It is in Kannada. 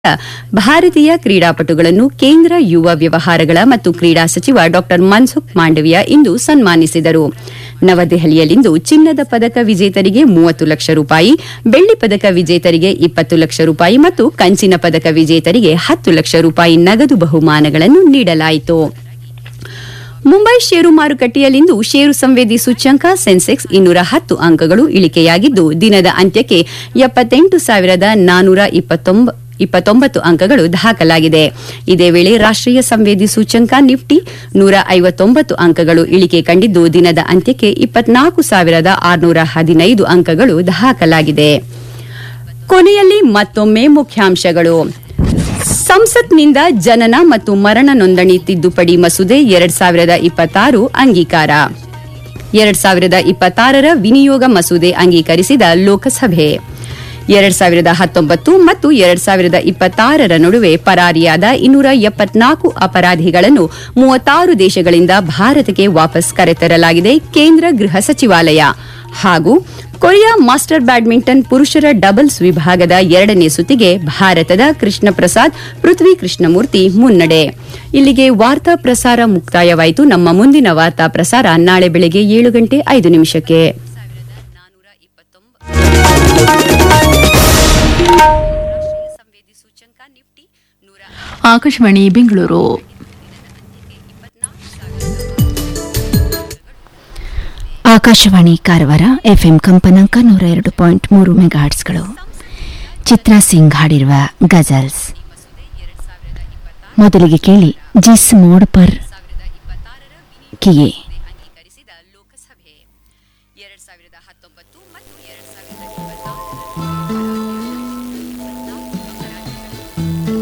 ಭಾರತೀಯ ಕ್ರೀಡಾಪಟುಗಳನ್ನು ಕೇಂದ್ರ ಯುವ ವ್ಯವಹಾರಗಳ ಮತ್ತು ಕ್ರೀಡಾ ಸಚಿವ ಡಾ ಮನ್ಸುಖ್ ಮಾಂಡವಿಯಾ ಇಂದು ಸನ್ಮಾನಿಸಿದರು ನವದೆಹಲಿಯಲ್ಲಿಂದು ಚಿನ್ನದ ಪದಕ ವಿಜೇತರಿಗೆ ಮೂವತ್ತು ಲಕ್ಷ ರೂಪಾಯಿ ಬೆಳ್ಳಿ ಪದಕ ವಿಜೇತರಿಗೆ ಇಪ್ಪತ್ತು ಲಕ್ಷ ರೂಪಾಯಿ ಮತ್ತು ಕಂಚಿನ ಪದಕ ವಿಜೇತರಿಗೆ ಹತ್ತು ಲಕ್ಷ ರೂಪಾಯಿ ನಗದು ಬಹುಮಾನಗಳನ್ನು ನೀಡಲಾಯಿತು ಮುಂಬೈ ಷೇರು ಮಾರುಕಟ್ಟೆಯಲ್ಲಿಂದು ಷೇರು ಸಂವೇದಿ ಸೂಚ್ಯಂಕ ಸೆನ್ಸೆಕ್ಸ್ ಇನ್ನೂರ ಹತ್ತು ಅಂಕಗಳು ಇಳಿಕೆಯಾಗಿದ್ದು ದಿನದ ಅಂತ್ಯಕ್ಕೆ ಎಪ್ಪತ್ತೆಂಟು ಸಾವಿರದ ನಾನೂರ ಇಪ್ಪತ್ತೊಂಬತ್ತು ಅಂಕಗಳು ದಾಖಲಾಗಿದೆ ಇದೇ ವೇಳೆ ರಾಷ್ಟ್ರೀಯ ಸಂವೇದಿ ಸೂಚ್ಯಂಕ ನಿಫ್ಟಿ ನೂರ ಐವತ್ತೊಂಬತ್ತು ಅಂಕಗಳು ಇಳಿಕೆ ಕಂಡಿದ್ದು ದಿನದ ಅಂತ್ಯಕ್ಕೆ ಇಪ್ಪತ್ನಾಲ್ಕು ಸಾವಿರದ ಆರುನೂರ ಹದಿನೈದು ಅಂಕಗಳು ದಾಖಲಾಗಿದೆ ಕೊನೆಯಲ್ಲಿ ಮತ್ತೊಮ್ಮೆ ಮುಖ್ಯಾಂಶಗಳು ಸಂಸತ್ನಿಂದ ಜನನ ಮತ್ತು ಮರಣ ನೋಂದಣಿ ತಿದ್ದುಪಡಿ ಮಸೂದೆ ಎರಡ್ ಸಾವಿರದ ಇಪ್ಪತ್ತಾರು ಅಂಗೀಕಾರ ಎರಡ್ ಸಾವಿರದ ಇಪ್ಪತ್ತಾರರ ವಿನಿಯೋಗ ಮಸೂದೆ ಅಂಗೀಕರಿಸಿದ ಲೋಕಸಭೆ ಎರಡ್ ಸಾವಿರದ ಹತ್ತೊಂಬತ್ತು ಮತ್ತು ಎರಡ್ ಸಾವಿರದ ಇಪ್ಪತ್ತಾರರ ನಡುವೆ ಪರಾರಿಯಾದ ಇನ್ನೂರ ಎಪ್ಪತ್ನಾಲ್ಕು ಅಪರಾಧಿಗಳನ್ನು ಮೂವತ್ತಾರು ದೇಶಗಳಿಂದ ಭಾರತಕ್ಕೆ ವಾಪಸ್ ಕರೆತರಲಾಗಿದೆ ಕೇಂದ್ರ ಗೃಹ ಸಚಿವಾಲಯ ಹಾಗೂ ಕೊರಿಯಾ ಮಾಸ್ಟರ್ ಬ್ಯಾಡ್ಮಿಂಟನ್ ಪುರುಷರ ಡಬಲ್ಸ್ ವಿಭಾಗದ ಎರಡನೇ ಸುತ್ತಿಗೆ ಭಾರತದ ಕೃಷ್ಣ ಪ್ರಸಾದ್ ಪೃಥ್ವಿ ಕೃಷ್ಣಮೂರ್ತಿ ಮುನ್ನಡೆ ಇಲ್ಲಿಗೆ ವಾರ್ತಾ ಪ್ರಸಾರ ಮುಕ್ತಾಯವಾಯಿತು ನಮ್ಮ ಮುಂದಿನ ವಾರ್ತಾ ಪ್ರಸಾರ ನಾಳೆ ಬೆಳಗ್ಗೆ ಏಳು ಗಂಟೆ ಐದು ನಿಮಿಷಕ್ಕೆ ಆಕಾಶವಾಣಿ ಬೆಂಗಳೂರು ಆಕಾಶವಾಣಿ ಕಾರವಾರ ಎಫ್ಎಂ ಕಂಪನಾಂಕ ನೂರ ಎರಡು ಪಾಯಿಂಟ್ ಮೂರು ಮೆಗಾಹರ್ಟ್ಸ್ಗಳು ಚಿತ್ರಾ ಸಿಂಗ್ ಹಾಡಿರುವ ಗಜಲ್ಸ್ ಮೊದಲಿಗೆ ಕೇಳಿ ಜಿಸ್ ಮೋಡ್ ಪರ್ ಕಿಯೇ ಅಂಗೀಕರಿಸಿದ ಲೋಕಸಭೆ ಎರಡ್ ಸಾವಿರದ ಹತ್ತೊಂಬತ್ತು ಮತ್ತು ಎರಡ್ ಸಾವಿರದ ಇಪ್ಪತ್ತಾರು